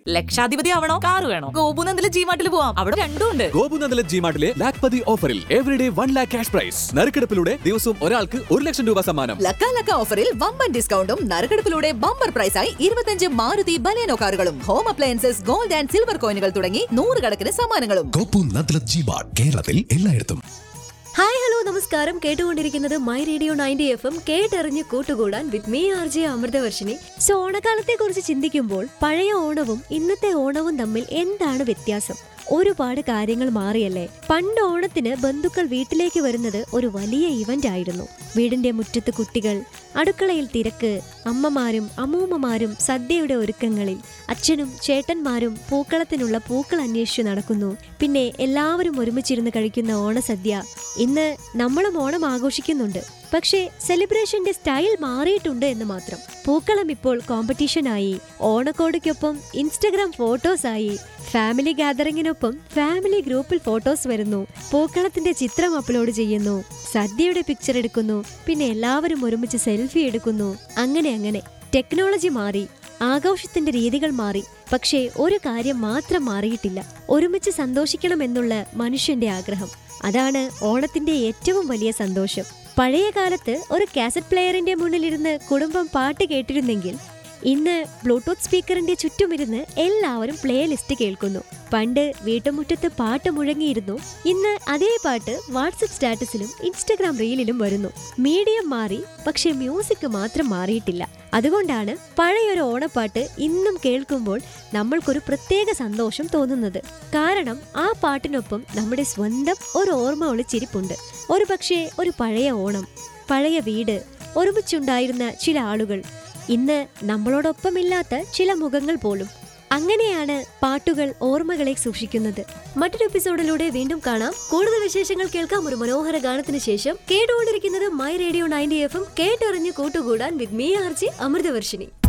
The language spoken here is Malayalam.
ലക്ഷാധിപതി ആവണോ കാറ് വേണോ ഗോപുനന്ദിലെ ജീമാട്ടിൽ പോവാം അവിടെ രണ്ടും ഉണ്ട് ഗോപുനന്ദല ജിമാർട്ടിലെ ലാക്പതി ഓഫറിൽ everyday one lakh cash prize നറുക്കെടുപ്പിലൂടെ ദിവസവും ഒരാൾക്ക് ഒരു ലക്ഷം രൂപ സമ്മാനം ലക്ക ലക്ക ഓഫറിൽ വമ്പൻ ഡിസ്കൗണ്ടും നറുക്കെടുപ്പിലൂടെ ബമ്പർ പ്രൈസായി ഇരുപത്തഞ്ച് മാരുതി ബലേനോ കാറുകളും home appliances gold and silver കോയിനുകൾ തുടങ്ങി നൂറുകണക്കിന് സമ്മാനങ്ങളും കോപ്പു നദ്ല ജിമാർട്ട് കേരളത്തിൽ എല്ലായിടത്തും ഹായ് ഹലോ നമസ്കാരം കേട്ടുകൊണ്ടിരിക്കുന്നത് my radio ninety F M കേട്ടറിഞ്ഞ് കൂട്ടുകൂടാൻ with me R J Amritavarshini so ഓണക്കാലത്തെ കുറിച്ച് ചിന്തിക്കുമ്പോൾ പഴയ ഓണവും ഇന്നത്തെ ഓണവും തമ്മിൽ എന്താണ് വ്യത്യാസം ഒരുപാട് കാര്യങ്ങൾ മാറിയല്ലേ പണ്ട് ഓണത്തിന് ബന്ധുക്കൾ വീട്ടിലേക്ക് വരുന്നത് ഒരു വലിയ ഇവന്റ് ആയിരുന്നു വീടിന്റെ മുറ്റത്ത് കുട്ടികൾ അടുക്കളയിൽ തിരക്ക് അമ്മമാരും അമ്മൂമ്മമാരും സദ്യയുടെ ഒരുക്കങ്ങളിൽ അച്ഛനും ചേട്ടന്മാരും പൂക്കളത്തിനുള്ള പൂക്കൾ അന്വേഷിച്ചു നടക്കുന്നു പിന്നെ എല്ലാവരും ഒരുമിച്ചിരുന്ന് കഴിക്കുന്ന ഓണസദ്യ ഇന്ന് നമ്മളും ഓണം ആഘോഷിക്കുന്നുണ്ട് പക്ഷേ സെലിബ്രേഷന്റെ സ്റ്റൈൽ മാറിയിട്ടുണ്ട് എന്ന് മാത്രം പൂക്കളം ഇപ്പോൾ കോമ്പറ്റീഷനായി ഓണക്കോടിക്കൊപ്പം ഇൻസ്റ്റഗ്രാം ഫോട്ടോസായി ഫാമിലി ഗാദറിങ്ങിനൊപ്പം ഫാമിലി ഗ്രൂപ്പിൽ ഫോട്ടോസ് വരുന്നു പൂക്കളത്തിന്റെ ചിത്രം അപ്ലോഡ് ചെയ്യുന്നു സദ്യയുടെ പിക്ചർ എടുക്കുന്നു പിന്നെ എല്ലാവരും ഒരുമിച്ച് സെൽഫി എടുക്കുന്നു അങ്ങനെ അങ്ങനെ ടെക്നോളജി മാറി ആഘോഷത്തിന്റെ രീതികൾ മാറി പക്ഷേ ഒരു കാര്യം മാത്രം മാറിയിട്ടില്ല ഒരുമിച്ച് സന്തോഷിക്കണമെന്നുള്ള മനുഷ്യന്റെ ആഗ്രഹം അതാണ് ഓണത്തിന്റെ ഏറ്റവും വലിയ സന്തോഷം പഴയ കാലത്ത് ഒരു കാസറ്റ് പ്ലെയറിന്റെ മുന്നിലിരുന്ന് കുടുംബം പാട്ട് കേട്ടിരുന്നെങ്കിൽ ഇന്ന് ബ്ലൂടൂത്ത് സ്പീക്കറിന്റെ ചുറ്റുമിരുന്ന് എല്ലാവരും പ്ലേ ലിസ്റ്റ് കേൾക്കുന്നു പണ്ട് വീട്ടുമുറ്റത്ത് പാട്ട് മുഴങ്ങിയിരുന്നു ഇന്ന് അതേ പാട്ട് വാട്സപ്പ് സ്റ്റാറ്റസിലും ഇൻസ്റ്റഗ്രാം റീലിലും വരുന്നു മീഡിയം മാറി പക്ഷെ മ്യൂസിക് മാത്രം മാറിയിട്ടില്ല അതുകൊണ്ടാണ് പഴയൊരു ഓണപ്പാട്ട് ഇന്നും കേൾക്കുമ്പോൾ നമ്മൾക്കൊരു പ്രത്യേക സന്തോഷം തോന്നുന്നത് കാരണം ആ പാട്ടിനൊപ്പം നമ്മുടെ സ്വന്തം ഒരു ഓർമ്മ ഒളിച്ചിരിപ്പുണ്ട് ഒരു പക്ഷേ ഒരു പഴയ ഓണം പഴയ വീട് ഒരുമിച്ചുണ്ടായിരുന്ന ചില ആളുകൾ ഇന്ന് നമ്മളോടൊപ്പമില്ലാത്ത ചില മുഖങ്ങൾ പോലും അങ്ങനെയാണ് പാട്ടുകൾ ഓർമ്മകളെ സൂക്ഷിക്കുന്നത് മറ്റൊരു എപ്പിസോഡിലൂടെ വീണ്ടും കാണാം കൂടുതൽ വിശേഷങ്ങൾ കേൾക്കാം ഒരു മനോഹര ഗാനത്തിന് ശേഷം കേട്ടുകൊണ്ടിരിക്കുന്നത് my radio ninety F M കേട്ടറിഞ്ഞ് കൂട്ടുകൂടാൻ വിത്ത് മീ ആർജി അമൃതവർഷിനി